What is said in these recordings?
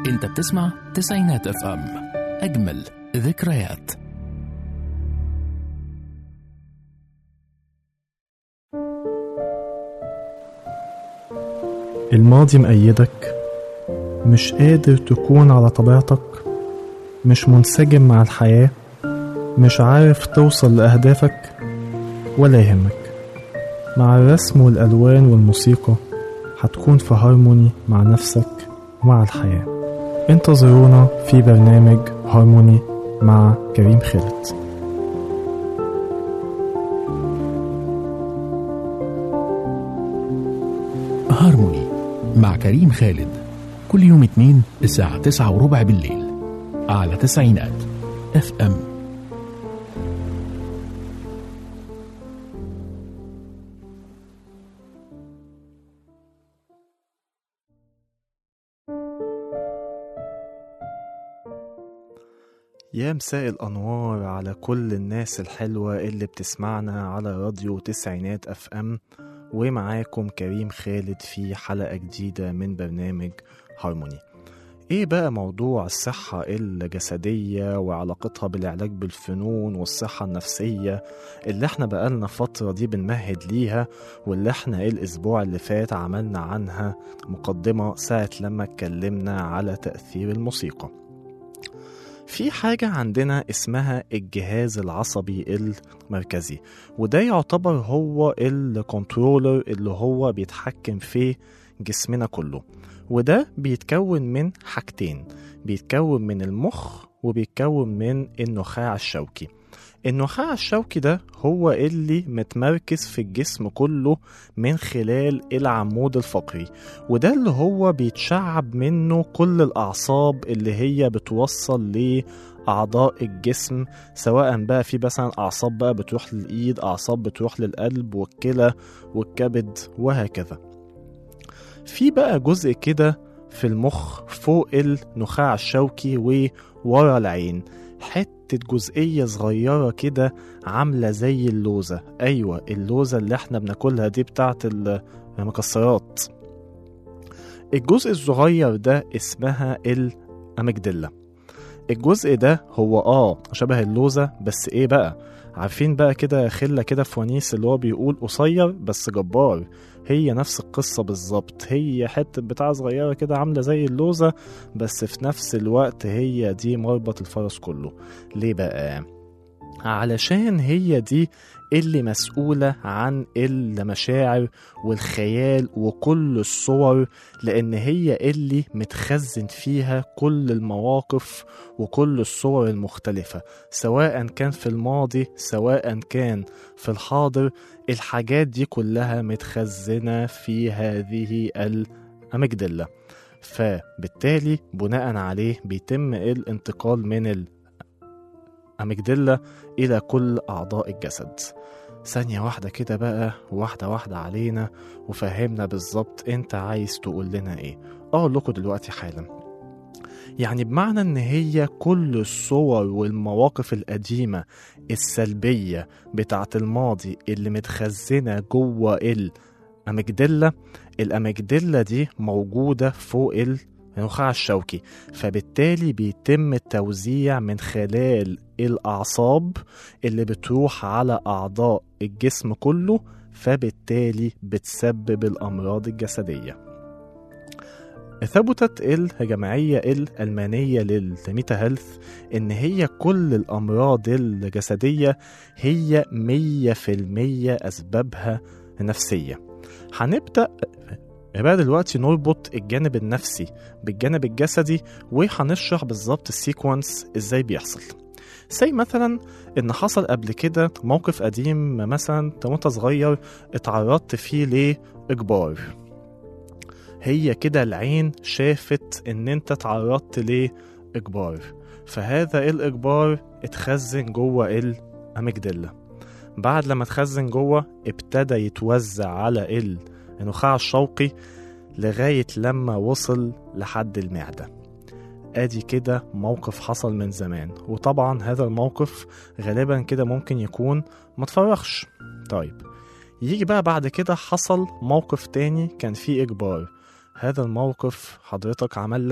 انت بتسمع تسعينات اف ام اجمل ذكريات الماضي مأيدك مش قادر تكون على طبيعتك مش منسجم مع الحياة مش عارف توصل لأهدافك ولا يهمك مع الرسم والألوان والموسيقى هتكون في هارموني مع نفسك ومع الحياة انتظرونا في برنامج هارموني مع كريم خالد هارموني مع كريم خالد كل يوم اثنين الساعة تسعة وربع بالليل على تسعينات اف ام يا مساء الأنوار على كل الناس الحلوة اللي بتسمعنا على راديو تسعينات أف أم ومعاكم كريم خالد في حلقة جديدة من برنامج هارموني ايه بقى موضوع الصحة الجسدية وعلاقتها بالعلاج بالفنون والصحة النفسية اللي احنا بقالنا فترة دي بنمهد ليها واللي احنا الاسبوع اللي فات عملنا عنها مقدمة ساعة لما اتكلمنا على تأثير الموسيقى في حاجة عندنا اسمها الجهاز العصبي المركزي وده يعتبر هو الكنترولر اللي هو بيتحكم في جسمنا كله وده بيتكون من حاجتين بيتكون من المخ وبيتكون من النخاع الشوكي النخاع الشوكي ده هو اللي متمركز في الجسم كله من خلال العمود الفقري وده اللي هو بيتشعب منه كل الأعصاب اللي هي بتوصل لأعضاء الجسم سواء بقى في مثلا أعصاب بقى بتروح للإيد أعصاب بتروح للقلب والكلى والكبد وهكذا في بقى جزء كده في المخ فوق النخاع الشوكي وورا العين حتة جزئية صغيرة كده عاملة زي اللوزة أيوة اللوزة اللي احنا بناكلها دي بتاعت المكسرات الجزء الصغير ده اسمها الأمجدلة الجزء ده هو اه شبه اللوزة بس ايه بقى عارفين بقى كده خلة كده في ونيس اللي هو بيقول قصير بس جبار هي نفس القصة بالظبط هي حتة بتاع صغيرة كده عاملة زي اللوزة بس في نفس الوقت هي دي مربط الفرس كله ليه بقى؟ علشان هي دي اللي مسؤولة عن المشاعر والخيال وكل الصور لأن هي اللي متخزن فيها كل المواقف وكل الصور المختلفة سواء كان في الماضي سواء كان في الحاضر الحاجات دي كلها متخزنة في هذه الأمجدلة فبالتالي بناء عليه بيتم الانتقال من الأمجدلة إلى كل أعضاء الجسد ثانية واحدة كده بقى واحدة واحدة علينا وفهمنا بالظبط انت عايز تقول لنا ايه اقول لكم دلوقتي حالا يعني بمعنى ان هي كل الصور والمواقف القديمة السلبية بتاعت الماضي اللي متخزنة جوه الأمجدلة الأمجدلة دي موجودة فوق النخاع الشوكي فبالتالي بيتم التوزيع من خلال الأعصاب اللي بتروح على أعضاء الجسم كله فبالتالي بتسبب الأمراض الجسدية ثبتت الجمعية الألمانية للميتا هيلث إن هي كل الأمراض الجسدية هي مية في المية أسبابها نفسية هنبدأ بقى دلوقتي نربط الجانب النفسي بالجانب الجسدي وهنشرح بالظبط السيكونس ازاي بيحصل زي مثلا ان حصل قبل كده موقف قديم مثلا انت وانت صغير اتعرضت فيه لاجبار هي كده العين شافت ان انت اتعرضت لاجبار فهذا الاجبار اتخزن جوه الامجدله بعد لما اتخزن جوه ابتدى يتوزع على النخاع الشوقي لغاية لما وصل لحد المعدة ادي كده موقف حصل من زمان وطبعا هذا الموقف غالبا كده ممكن يكون متفرخش طيب يجي بقى بعد كده حصل موقف تاني كان فيه إجبار هذا الموقف حضرتك عمل لك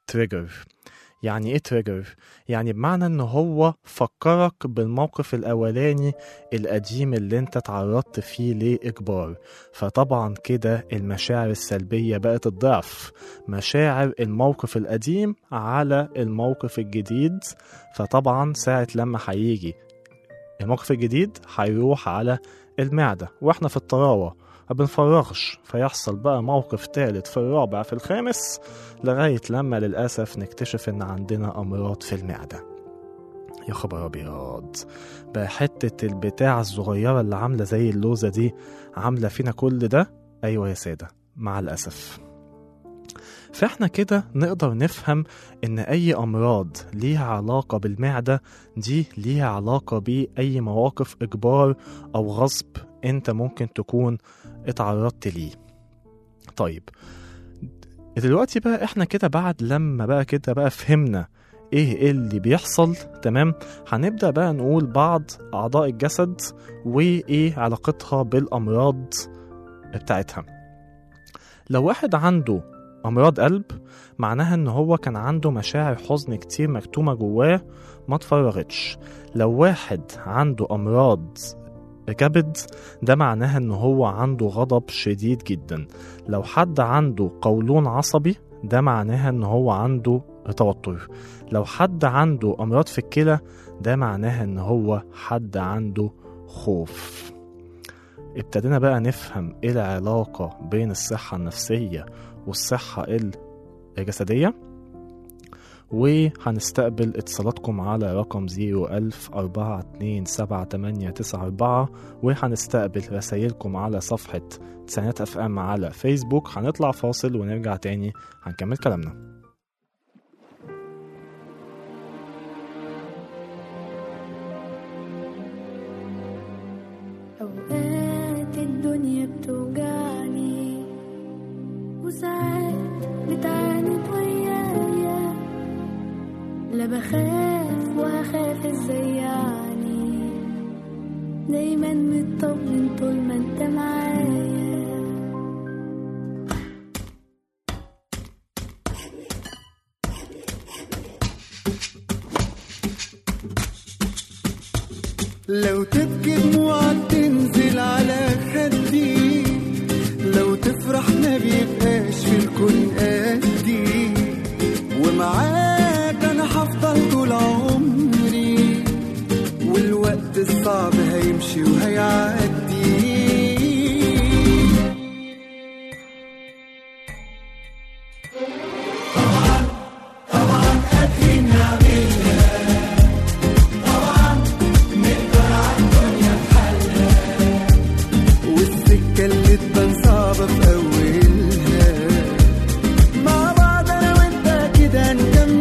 تريجر يعني ايه تريجر يعني بمعنى ان هو فكرك بالموقف الاولاني القديم اللي انت تعرضت فيه لاجبار فطبعا كده المشاعر السلبيه بقت الضعف مشاعر الموقف القديم على الموقف الجديد فطبعا ساعه لما هيجي الموقف الجديد هيروح على المعده واحنا في الطراوه ما بنفرغش فيحصل بقى موقف تالت في الرابع في الخامس لغاية لما للأسف نكتشف إن عندنا أمراض في المعدة يا خبر أبيض بقى حتة البتاع الصغيرة اللي عاملة زي اللوزة دي عاملة فينا كل ده أيوة يا سادة مع الأسف فاحنا كده نقدر نفهم ان اي امراض ليها علاقة بالمعدة دي ليها علاقة بأي مواقف اجبار او غصب انت ممكن تكون اتعرضت ليه طيب دلوقتي بقى احنا كده بعد لما بقى كده بقى فهمنا ايه اللي بيحصل تمام هنبدأ بقى نقول بعض اعضاء الجسد وايه علاقتها بالامراض بتاعتها لو واحد عنده امراض قلب معناها ان هو كان عنده مشاعر حزن كتير مكتومة جواه ما اتفرغتش لو واحد عنده امراض كبد ده معناها ان هو عنده غضب شديد جدا لو حد عنده قولون عصبي ده معناها ان هو عنده توتر لو حد عنده امراض في الكلى ده معناها ان هو حد عنده خوف ابتدينا بقى نفهم ايه العلاقة بين الصحة النفسية والصحة الجسدية وهنستقبل اتصالاتكم على رقم 01000 427 وهنستقبل رسايلكم على صفحة تسعينات اف ام على فيسبوك هنطلع فاصل ونرجع تاني هنكمل كلامنا أوقات الدنيا بتوجعني وساعات بتعاند ويايا لا بخاف وهخاف ازاي يعني دايما مطمن طول ما انت معايا لو تبكي دموعك تنزل على خدي لو تفرح ما بيبقاش في الكون قدي ومعاك انا هفضل طول عمري والوقت الصعب هيمشي وهيعدي والسكة اللي تبان صعبة في أولها مع بعض أنا وأنت كده نكمل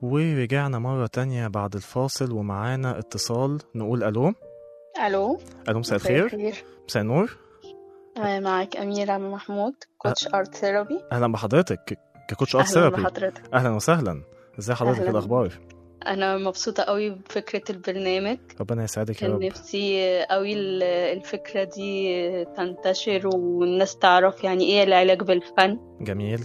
ورجعنا مرة تانية بعد الفاصل ومعانا اتصال نقول ألو الو ألو مساء الخير مساء النور آه، معك أميرة محمود كوتش ارت ثيرابي أهلا بحضرتك ككوتش ارت أهلا ثيرابي بحضرتك أهلا وسهلا ازي حضرتك أهلاً. الأخبار أنا مبسوطة قوي بفكرة البرنامج ربنا يسعدك يا كان رب نفسي قوي ال- الفكرة دي تنتشر والناس تعرف يعني إيه العلاج بالفن جميل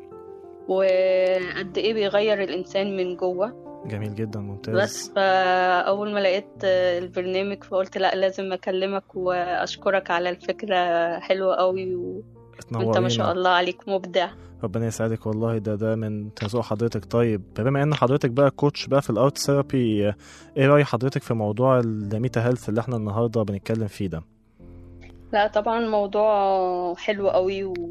وقد إيه بيغير الإنسان من جوه جميل جدا ممتاز بس فأول ما لقيت البرنامج فقلت لأ لازم أكلمك وأشكرك على الفكرة حلوة قوي و... وأنت ما شاء تنورينا الله عليك مبدع ربنا يسعدك والله ده ده من تذوق حضرتك طيب بما ان حضرتك بقى كوتش بقى في الارت ثيرابي ايه رأي حضرتك في موضوع الميتا هيلث اللي احنا النهارده بنتكلم فيه ده لا طبعا موضوع حلو قوي و...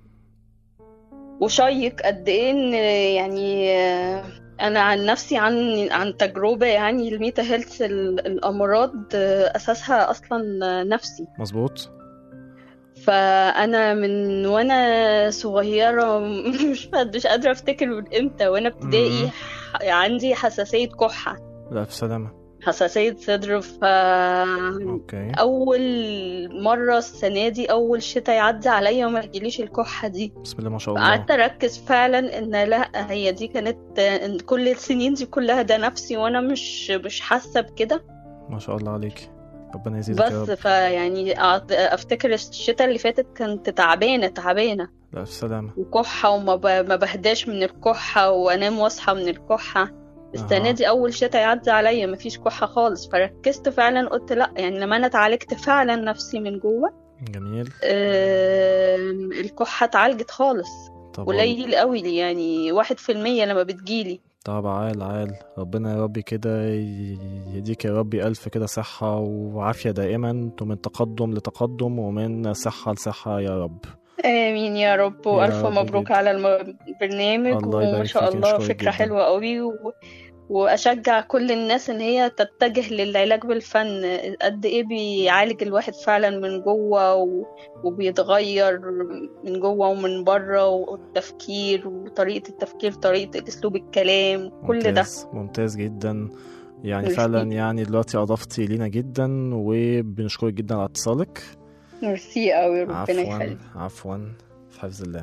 وشيق قد ايه ان يعني آه، انا عن نفسي عن عن تجربة يعني الميتا هيلث ال- الامراض آه، اساسها اصلا نفسي مظبوط فانا من وانا صغيرة مش مش قادرة افتكر من امتى وانا مم. ابتدائي ح- عندي حساسية كحة لا في سلامة حساسية صدر ف اوكي اول مره السنه دي اول شتاء يعدي عليا وما يجيليش الكحه دي بسم الله ما شاء الله قعدت اركز فعلا ان لا هي دي كانت إن كل السنين دي كلها ده نفسي وانا مش مش حاسه بكده ما شاء الله عليك ربنا يزيدك يا بس رب فيعني أعت- افتكر الشتاء اللي فاتت كنت تعبانه تعبانه لا في سلامة وكحه وما ب... ما بهداش من الكحه وانام واصحى من الكحه السنه أها. دي اول شتاء يعدي عليا مفيش كحه خالص فركزت فعلا قلت لا يعني لما انا اتعالجت فعلا نفسي من جوه جميل آم، الكحة اتعالجت خالص طب قليل قوي لي يعني واحد في المية لما بتجيلي طب عال عال ربنا يا رب كده ي- يديك يا ربي ألف كده صحة وعافية دائما ومن تقدم لتقدم ومن صحة لصحة يا رب آمين يا رب يا وألف رب مبروك جدا. على الم- البرنامج الله يبارك وما شاء فيك، الله نشكرك فكرة جدا. حلوة قوي و... وأشجع كل الناس إن هي تتجه للعلاج بالفن قد إيه بيعالج الواحد فعلا من جوه و... وبيتغير من جوه ومن بره والتفكير وطريقة التفكير طريقة أسلوب الكلام كل ده ممتاز ممتاز جدا يعني ميرسي. فعلا يعني دلوقتي أضفتي لينا جدا وبنشكرك جدا على اتصالك ميرسي قوي ربنا عفوا يخليك عفوا في حفظ الله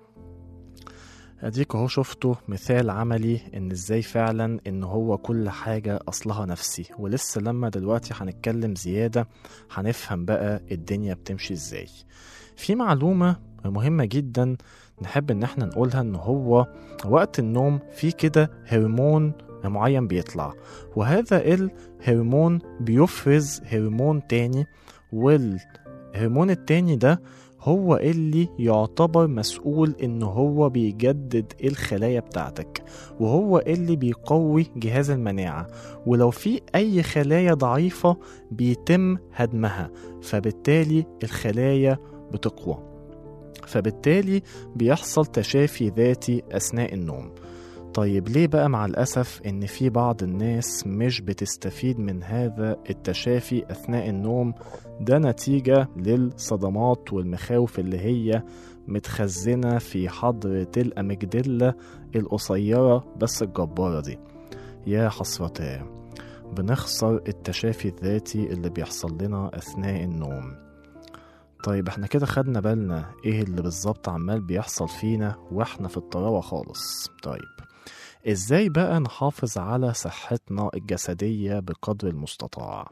اديك اهو شفتوا مثال عملي ان ازاي فعلا ان هو كل حاجة اصلها نفسي ولسه لما دلوقتي هنتكلم زيادة هنفهم بقى الدنيا بتمشي ازاي في معلومة مهمة جدا نحب ان احنا نقولها ان هو وقت النوم في كده هرمون معين بيطلع وهذا الهرمون بيفرز هرمون تاني والهرمون التاني ده هو اللي يعتبر مسؤول ان هو بيجدد الخلايا بتاعتك وهو اللي بيقوي جهاز المناعة ولو في اي خلايا ضعيفة بيتم هدمها فبالتالي الخلايا بتقوى فبالتالي بيحصل تشافي ذاتي اثناء النوم طيب ليه بقى مع الأسف إن في بعض الناس مش بتستفيد من هذا التشافي أثناء النوم ده نتيجة للصدمات والمخاوف اللي هي متخزنة في حضرة الأمجدلة القصيرة بس الجبارة دي يا حسرتاه بنخسر التشافي الذاتي اللي بيحصل لنا أثناء النوم طيب احنا كده خدنا بالنا ايه اللي بالظبط عمال بيحصل فينا واحنا في الطراوة خالص طيب ازاي بقى نحافظ على صحتنا الجسدية بقدر المستطاع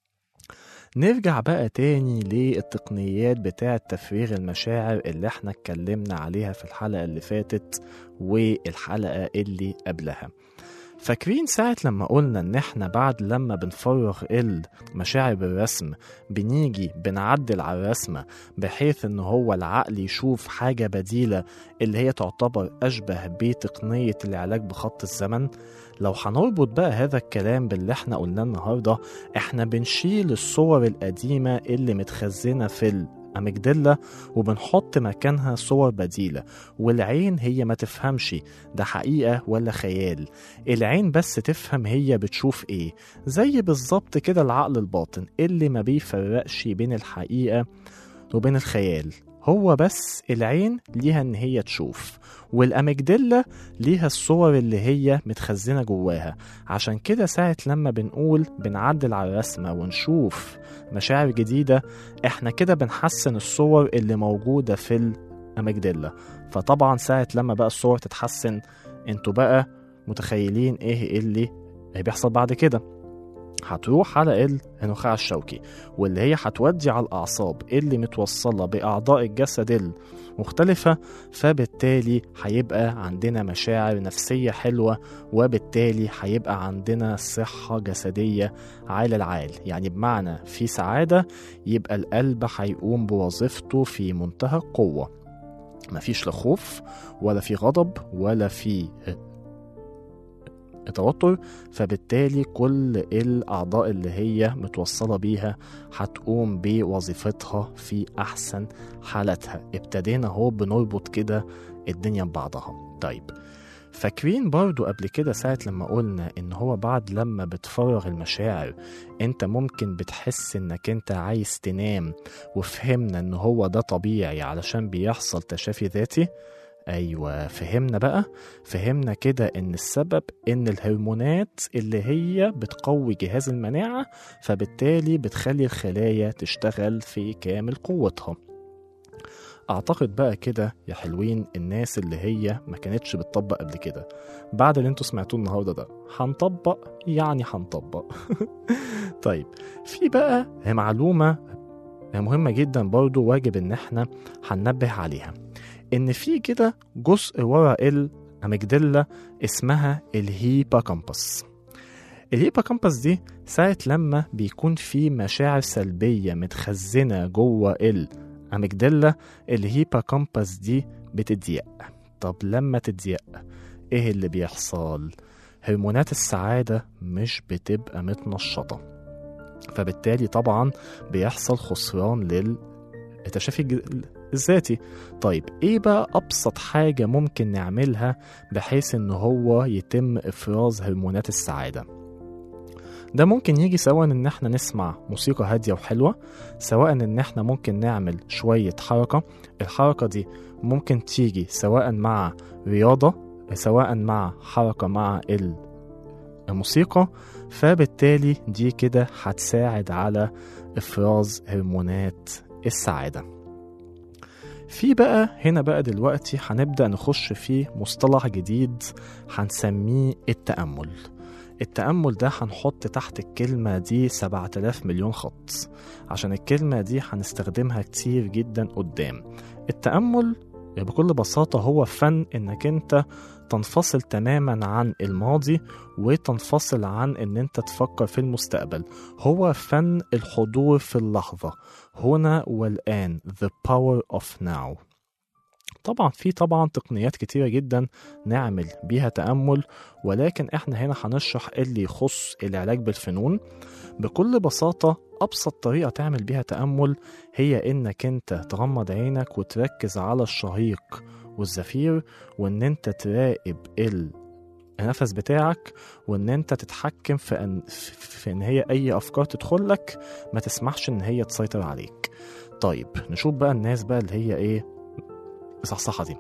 نرجع بقى تاني للتقنيات بتاعة تفريغ المشاعر اللي احنا اتكلمنا عليها في الحلقة اللي فاتت والحلقة اللي قبلها فاكرين ساعة لما قلنا إن إحنا بعد لما بنفرغ المشاعر بالرسم بنيجي بنعدل على الرسمة بحيث إن هو العقل يشوف حاجة بديلة اللي هي تعتبر أشبه بتقنية العلاج بخط الزمن لو هنربط بقى هذا الكلام باللي احنا قلناه النهاردة احنا بنشيل الصور القديمة اللي متخزنة في الأمجدلة وبنحط مكانها صور بديلة والعين هي ما تفهمش ده حقيقة ولا خيال العين بس تفهم هي بتشوف ايه زي بالظبط كده العقل الباطن اللي ما بيفرقش بين الحقيقة وبين الخيال هو بس العين ليها ان هي تشوف والاميجديلا ليها الصور اللي هي متخزنه جواها عشان كده ساعه لما بنقول بنعدل على الرسمه ونشوف مشاعر جديده احنا كده بنحسن الصور اللي موجوده في الاميجديلا فطبعا ساعه لما بقى الصور تتحسن انتوا بقى متخيلين ايه اللي بيحصل بعد كده هتروح على النخاع الشوكي واللي هي هتودي على الأعصاب اللي متوصلة بأعضاء الجسد المختلفة فبالتالي هيبقى عندنا مشاعر نفسية حلوة وبالتالي هيبقى عندنا صحة جسدية عال العال يعني بمعنى في سعادة يبقى القلب هيقوم بوظيفته في منتهى القوة مفيش لا خوف ولا في غضب ولا في توتر فبالتالي كل الأعضاء اللي هي متوصلة بيها هتقوم بوظيفتها في أحسن حالتها ابتدينا اهو بنربط كده الدنيا ببعضها طيب فاكرين برضو قبل كده ساعة لما قلنا إن هو بعد لما بتفرغ المشاعر أنت ممكن بتحس إنك أنت عايز تنام وفهمنا إن هو ده طبيعي علشان بيحصل تشافي ذاتي ايوه فهمنا بقى فهمنا كده ان السبب ان الهرمونات اللي هي بتقوي جهاز المناعه فبالتالي بتخلي الخلايا تشتغل في كامل قوتها اعتقد بقى كده يا حلوين الناس اللي هي ما كانتش بتطبق قبل كده بعد اللي انتوا سمعتوه النهارده ده هنطبق يعني هنطبق طيب في بقى معلومه مهمه جدا برضو واجب ان احنا هننبه عليها ان في كده جزء ورا الاميجديلا اسمها الهيباكامبس الهيباكامبس دي ساعة لما بيكون في مشاعر سلبية متخزنة جوه الاميجديلا الهيباكامبس دي بتضيق طب لما تضيق ايه اللي بيحصل هرمونات السعادة مش بتبقى متنشطة فبالتالي طبعا بيحصل خسران للتشافي الذاتي طيب ايه بقى ابسط حاجة ممكن نعملها بحيث ان هو يتم افراز هرمونات السعادة ده ممكن يجي سواء ان احنا نسمع موسيقى هادية وحلوة سواء ان احنا ممكن نعمل شوية حركة الحركة دي ممكن تيجي سواء مع رياضة سواء مع حركة مع الموسيقى فبالتالي دي كده هتساعد على افراز هرمونات السعاده في بقى هنا بقى دلوقتي هنبدأ نخش في مصطلح جديد هنسميه التأمل التأمل ده هنحط تحت الكلمة دي 7000 مليون خط عشان الكلمة دي هنستخدمها كتير جدا قدام التأمل بكل بساطة هو فن انك انت تنفصل تماما عن الماضي وتنفصل عن ان انت تفكر في المستقبل هو فن الحضور في اللحظة هنا والآن the power of now طبعا في طبعا تقنيات كتيرة جدا نعمل بيها تأمل ولكن احنا هنا هنشرح اللي يخص العلاج بالفنون بكل بساطة أبسط طريقة تعمل بيها تأمل هي إنك أنت تغمض عينك وتركز على الشهيق والزفير وإن أنت تراقب النفس بتاعك وإن أنت تتحكم في أن, في إن هي أي أفكار تدخل لك ما تسمحش إن هي تسيطر عليك طيب نشوف بقى الناس بقى اللي هي إيه الصحصحة دي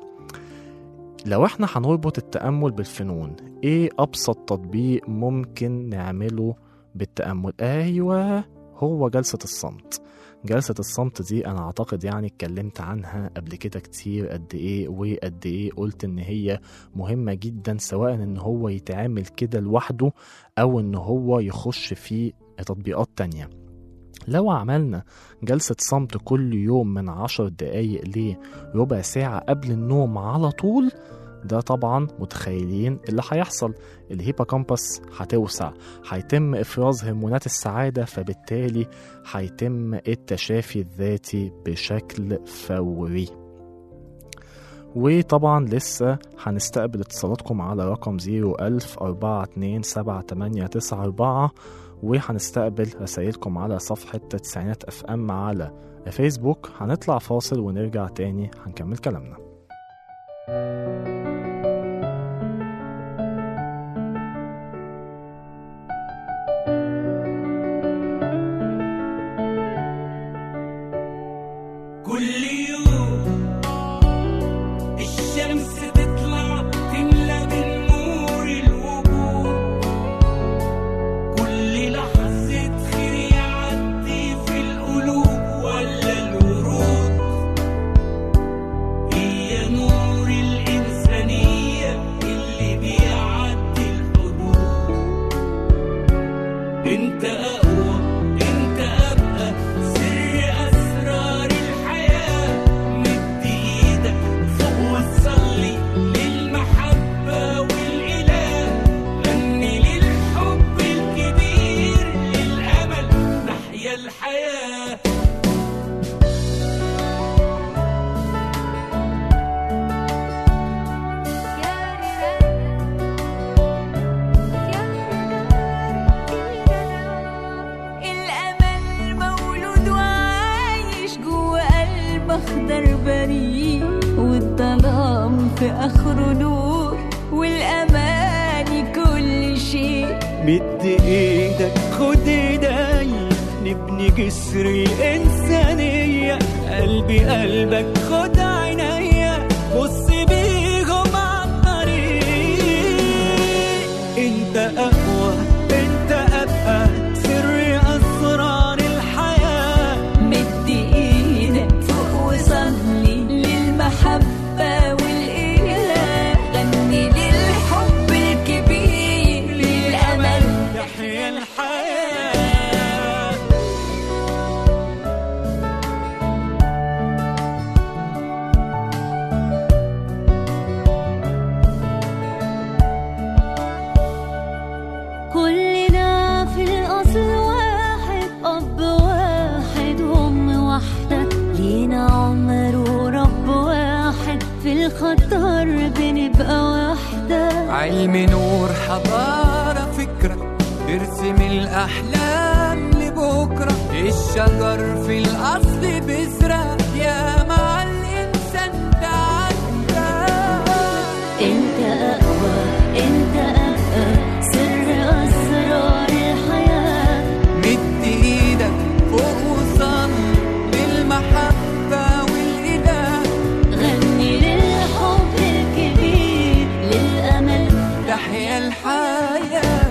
لو احنا هنربط التأمل بالفنون ايه أبسط تطبيق ممكن نعمله بالتأمل أيوة هو جلسة الصمت جلسة الصمت دي أنا أعتقد يعني اتكلمت عنها قبل كده كتير قد إيه وقد إيه قلت إن هي مهمة جدا سواء إن هو يتعامل كده لوحده أو إن هو يخش في تطبيقات تانية لو عملنا جلسة صمت كل يوم من عشر دقايق لربع ساعة قبل النوم على طول ده طبعا متخيلين اللي هيحصل الهيباكامبس هتوسع هيتم افراز هرمونات السعاده فبالتالي هيتم التشافي الذاتي بشكل فوري وطبعا لسه هنستقبل اتصالاتكم على رقم 01000 427 وهنستقبل رسائلكم على صفحة تسعينات اف ام على فيسبوك هنطلع فاصل ونرجع تاني هنكمل كلامنا كل يوم في آخره نور والأماني كل شيء مد ايدك خد ايدي نبني جسر الإنسانية قلبي قلبك خد عينيا بص بيهم عالطريق انت اقوى انت ابقى سر اسرار الحياه مد ايدك فوق وصلي للمحبة والإله غني للحب الكبير للأمل تحيا الحياه كلنا في الأصل واحد أب واحد وأم واحدة لينا عمر ورب واحد في الخطر بنبقى واحدة علم نور حضارة فكرة ارسم الأحلام لبكرة الشجر في الأصل بذرة يا مع الإنسان تعدى انت اقوى انت ابقى سر اسرار الحياه مد إيدك فوق وصل للمحبة والإله غني للحب الكبير للامل تحيا الحياة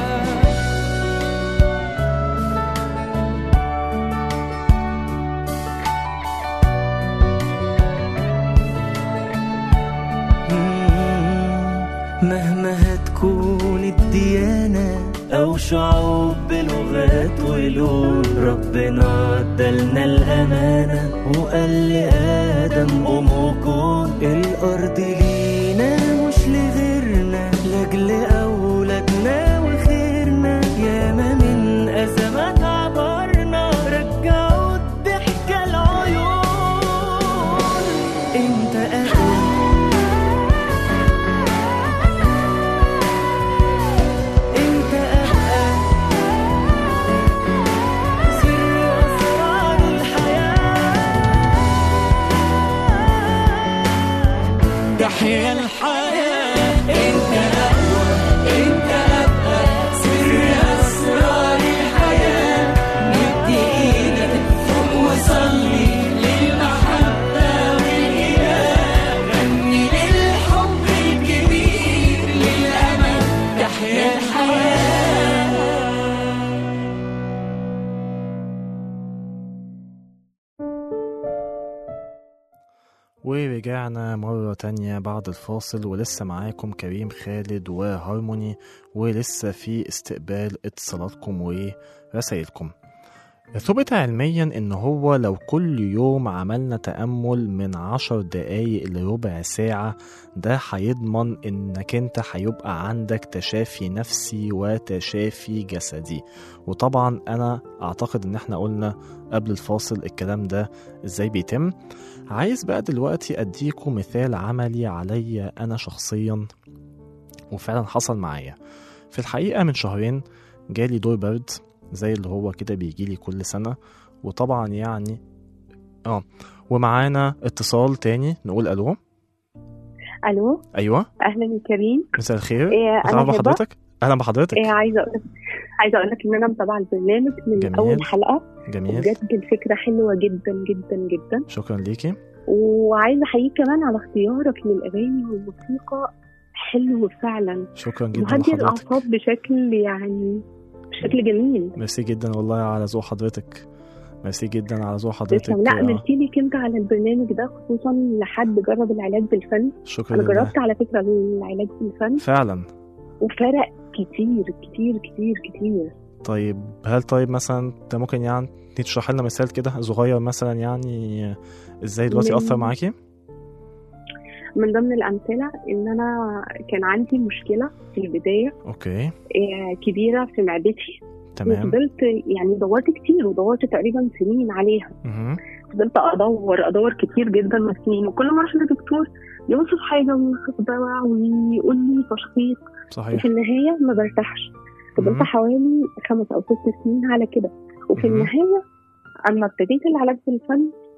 مهما هتكون الديانة أو شعوب بلغات ولون ربنا ادالنا الأمانة وقال لآدم قوم وكون الأرض لينا مش لغيرنا لأجل أولادنا وخيرنا ياما من أزمات عبرنا رجعوا الضحكة العيون انت أقوى انت ابقى سر اسرار الحياه تحيا الحياة انت اقوى انت ابقى سر اسرار الحياة مد ايدك فوق وصلي للمحبة والاله غني للحب الكبير للامل تحيا الحياة ورجعنا مرة تانية بعد الفاصل ولسه معاكم كريم خالد وهارموني ولسه في استقبال اتصالاتكم ورسايلكم ثبت علميا ان هو لو كل يوم عملنا تأمل من عشر دقايق لربع ساعة ده هيضمن انك انت هيبقى عندك تشافي نفسي وتشافي جسدي وطبعا انا اعتقد ان احنا قلنا قبل الفاصل الكلام ده ازاي بيتم عايز بقى دلوقتي اديكم مثال عملي عليا انا شخصيا وفعلا حصل معايا في الحقيقة من شهرين جالي دور برد زي اللي هو كده بيجيلي كل سنة وطبعا يعني اه ومعانا اتصال تاني نقول الو الو ايوه اهلا يا كريم مساء الخير إيه مرحبا انا هبه بحضرتك اهلا بحضرتك إيه عايزه اقول لك عايزه اقول لك ان انا متابعه البرنامج من جميل. اول حلقه جميل بجد الفكره حلوه جدا جدا جدا شكرا ليكي وعايزه احييك كمان على اختيارك للاغاني والموسيقى حلو فعلا شكرا جدا مهدي لحضرتك الاعصاب بشكل يعني بشكل جميل ميرسي جدا والله على ذوق حضرتك ميرسي جدا على ذوق حضرتك تسلم لا آه، ميرسي ليك انت على البرنامج ده خصوصا لحد جرب العلاج بالفن شكرا انا لله جربت على فكره العلاج بالفن فعلا وفرق كتير كتير كتير كتير طيب هل طيب مثلا انت ممكن يعني تشرح لنا مثال كده صغير مثلا يعني ازاي دلوقتي من- اثر معاكي من ضمن الأمثلة إن أنا كان عندي مشكلة في البداية اوكي آه، كبيرة في معدتي تمام وفضلت يعني دورت كتير ودورت تقريبا سنين عليها مهم. فضلت أدور أدور كتير جدا وسنين وكل ما أروح لدكتور يوصف حاجة ويوصف دواء ويقول لي تشخيص صحيح وفي النهاية ما برتاحش فضلت مهم. حوالي خمس أو ست سنين على كده وفي مهم. النهاية أما ابتديت العلاج بالفن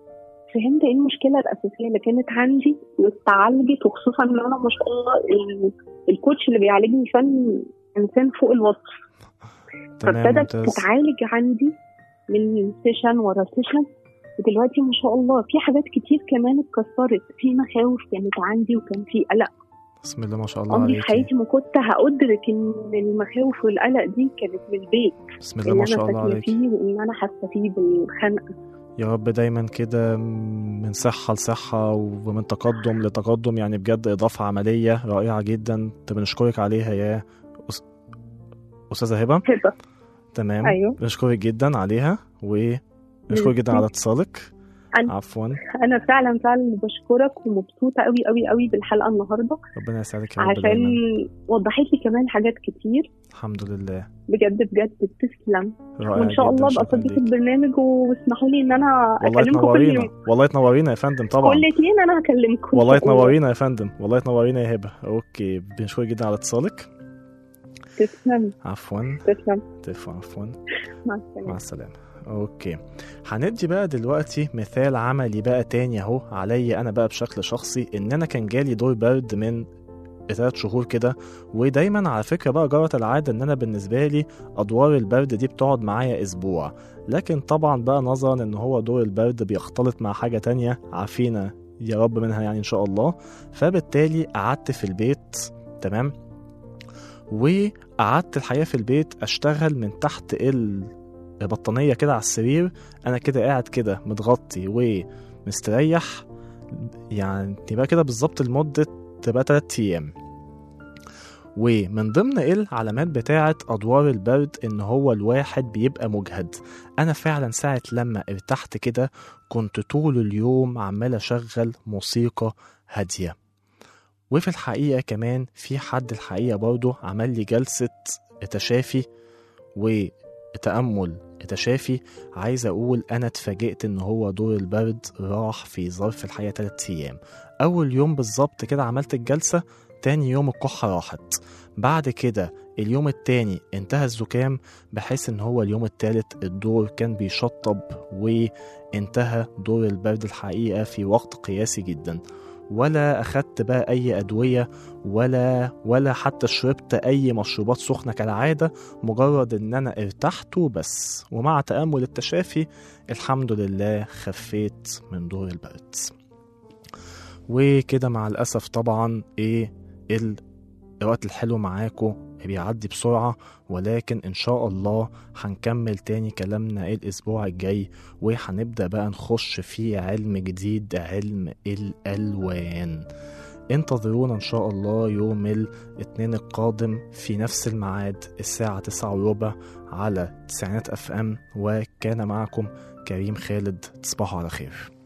فهمت ايه المشكله الاساسيه اللي كانت عندي واتعالجت وخصوصا ان انا ما شاء الله ال- الكوتش اللي بيعالجني فن انسان فوق الوصف تمام فابتدت ممتاز تتعالج عندي من سيشن ورا سيشن ودلوقتي ما شاء الله في حاجات كتير كمان اتكسرت في مخاوف كانت عندي وكان في قلق بسم الله ما شاء الله عمري في عليك حياتي ما كنت هأدرك ان المخاوف والقلق دي كانت من البيت بسم الله اللي ما انا شاء الله ساكنه عليك فيه وان انا حاسه فيه بالخنقه يا رب دايما كده من صحة لصحة ومن تقدم لتقدم يعني بجد إضافة عملية رائعة جدا بنشكرك عليها يا أس... أستاذة هبة هبه تمام ايوه بنشكرك جدا عليها ونشكرك جدا على اتصالك أنا- عفوا انا فعلا فعلا بشكرك ومبسوطه قوي قوي قوي بالحلقه النهارده ربنا يسعدك يا رب عشان دايما وضحت لي كمان حاجات كتير الحمد لله بجد بجد تسلم رائع وان شاء جدا الله ابقى شكرا صديقه ليك. البرنامج واسمحوا لي ان انا والله اكلمكم كل تنورينا يوم والله تنورينا يا فندم طبعا كل اتنين انا هكلمكم والله إن شاء الله. تنورينا يا فندم والله تنورينا يا هبة اوكي بنشكرك جدا على اتصالك تسلم عفوا تسلم تفا عفوا مع مع السلامه السلامة اوكي هندي بقى دلوقتي مثال عملي بقى تاني اهو عليا انا بقى بشكل شخصي ان انا كان جالي دور برد من ثلاث شهور كده ودايما على فكرة بقى جرت العادة ان انا بالنسبة لي ادوار البرد دي بتقعد معايا اسبوع لكن طبعا بقى نظرا ان هو دور البرد بيختلط مع حاجة تانية عافينا يا رب منها يعني ان شاء الله فبالتالي قعدت في البيت تمام وقعدت الحقيقة في البيت اشتغل من تحت ال بطانية كده على السرير أنا كده قاعد كده متغطي ومستريح يعني تبقى كده بالظبط لمدة تبقى تلات أيام ومن ضمن العلامات بتاعة أدوار البرد إن هو الواحد بيبقى مجهد أنا فعلا ساعة لما ارتحت كده كنت طول اليوم عمال أشغل موسيقى هادية وفي الحقيقة كمان في حد الحقيقة برضه عمل لي جلسة تشافي وتأمل تشافي عايز أقول أنا اتفاجئت إن هو دور البرد راح في ظرف الحقيقة تلات أيام أول يوم بالظبط كده عملت الجلسة تاني يوم الكحة راحت بعد كده اليوم التاني انتهى الزكام بحيث ان هو اليوم التالت الدور كان بيشطب وانتهى دور البرد الحقيقة في وقت قياسي جدا ولا اخدت بقى اي ادوية ولا ولا حتى شربت اي مشروبات سخنة كالعادة مجرد ان انا ارتحت وبس ومع تأمل التشافي الحمد لله خفيت من دور البرد وكده مع الأسف طبعا ايه ال- الوقت الحلو معاكم بيعدي بسرعة ولكن إن شاء الله هنكمل تاني كلامنا الأسبوع الجاي وهنبدأ بقى نخش في علم جديد علم الألوان انتظرونا إن شاء الله يوم الاثنين القادم في نفس الميعاد الساعة تسعة وربع على تسعينات أف أم وكان معكم كريم خالد تصبحوا على خير